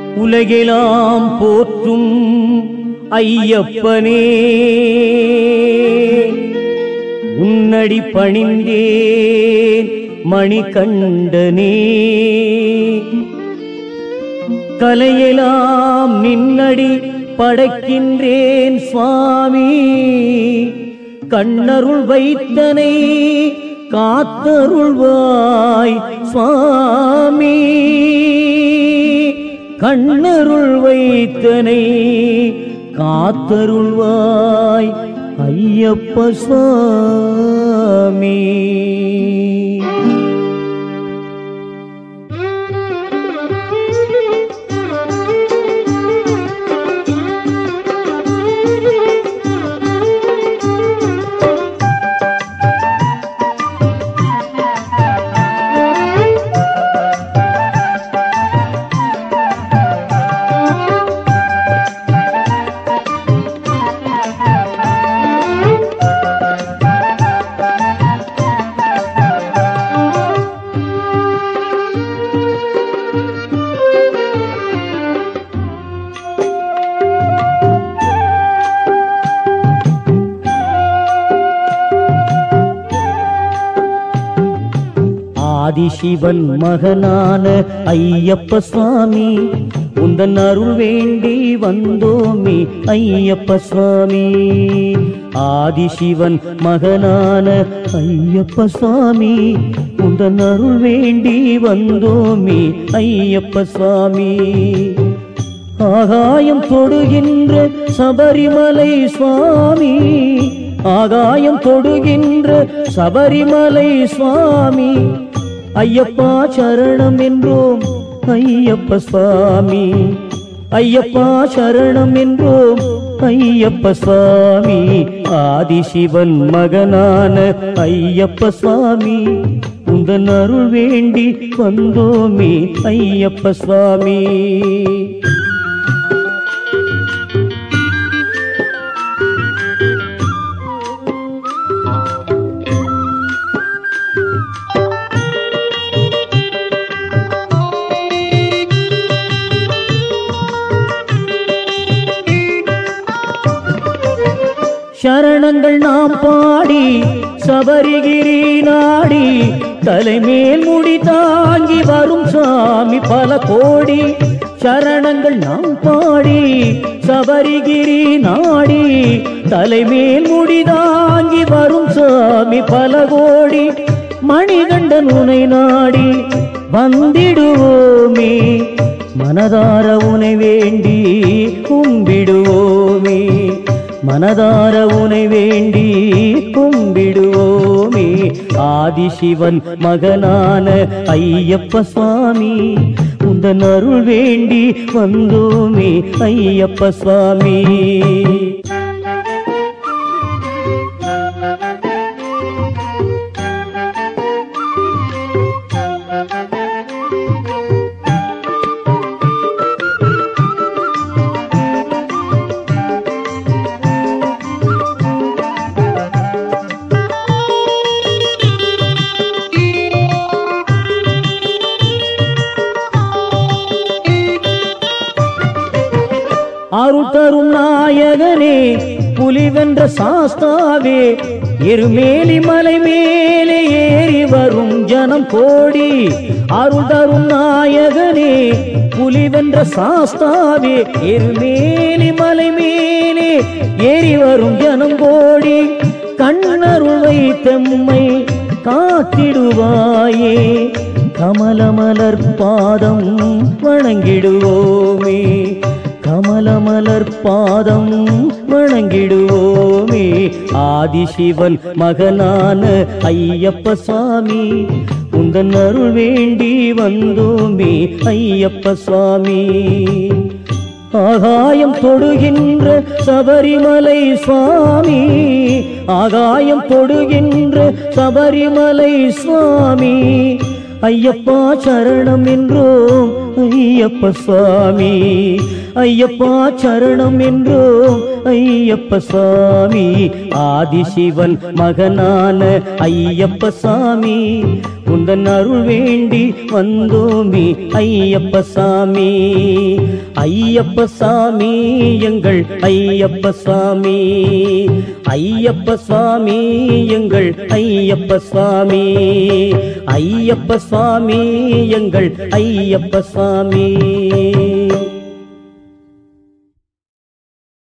உலகெலாம் போற்றும் ஐயப்பனே உன்னடி பணிந்தேன் மணிகண்டனே கலையெல்லாம் நின்னடி படைக்கின்றேன் சுவாமி கண்ணருள் வைத்தனை காத்தருள்வாய் சுவாமி கண்ணருள் வைத்தனை காத்தருள்வாய் ஐயப்ப சுவாமி ஆதிசிவன் மகனான ஐயப்ப சுவாமி உந்தன் அருள் வேண்டி வந்தோமே ஐயப்ப சுவாமி ஆதிசிவன் மகனான ஐயப்ப சுவாமி உந்தன் அருள் வேண்டி வந்தோமே ஐயப்ப சுவாமி ஆகாயம் தொடுகின்ற சபரிமலை சுவாமி ஆகாயம் தொடுகின்ற சபரிமலை சுவாமி ஐயப்பா சரணம் என்றோம் ஐயப்ப சுவாமி ஐயப்பா சரணம் என்றோம் ஐயப்ப சுவாமி ஆதிசிவன் மகனான ஐயப்ப சுவாமி உந்தன் அருள் வேண்டி வந்தோமே ஐயப்ப சுவாமி சரணங்கள் நாம் பாடி சபரிகிரி நாடி தலைமேல் முடி தாங்கி வரும் சாமி பல கோடி சரணங்கள் நாம் பாடி சபரிகிரி நாடி தலைமேல் முடி தாங்கி வரும் சாமி பல கோடி மணிகண்டன் உனை நாடி வந்திடுவோமே மனதார உனை வேண்டி கும்பிடுவோமே மனதார உனை வேண்டி கும்பிடுவோமே ஆதிசிவன் மகனான ஐயப்ப சுவாமி உந்தன் அருள் வேண்டி வந்தோமே ஐயப்ப சுவாமி அருள் தரும் நாயகனே புலி வென்ற சாஸ்தாவே எருமேலி மலை மேலே ஏறி வரும் ஜனம் கோடி அருள் தரும் நாயகனே புலி வென்ற சாஸ்தாவே எருமேலி மலை மேலே ஏறி வரும் ஜனம் கோடி கண்ணருளை தெம்மை காத்திடுவாயே கமலமலர் பாதம் வணங்கிடுவோமே கமலமலர் பாதம் வணங்கிடுவோமே ஆதிசிவன் மகனான ஐயப்ப சுவாமி உந்தன் அருள் வேண்டி வந்தோமே ஐயப்ப சுவாமி ஆகாயம் தொடுகின்ற சபரிமலை சுவாமி ஆகாயம் தொடுகின்ற சபரிமலை சுவாமி ஐயப்பா சரணம் என்றோம் ஐயப்ப சுவாமி ஐயப்பா சரணம் என்றோம் ஐயப்ப சுவாமி ஆதிசிவன் மகனான ஐயப்ப சாமி உந்தன் அருள் வேண்டி வந்தோமே ஐயப்ப சாமி ஐயப்ப சாமி எங்கள் ஐயப்ப சாமி ஐயப்ப சுவாமி எங்கள் ஐயப்ப சுவாமி ஐயப்ப சுவாமி எங்கள் ஐயப்ப சுவாமி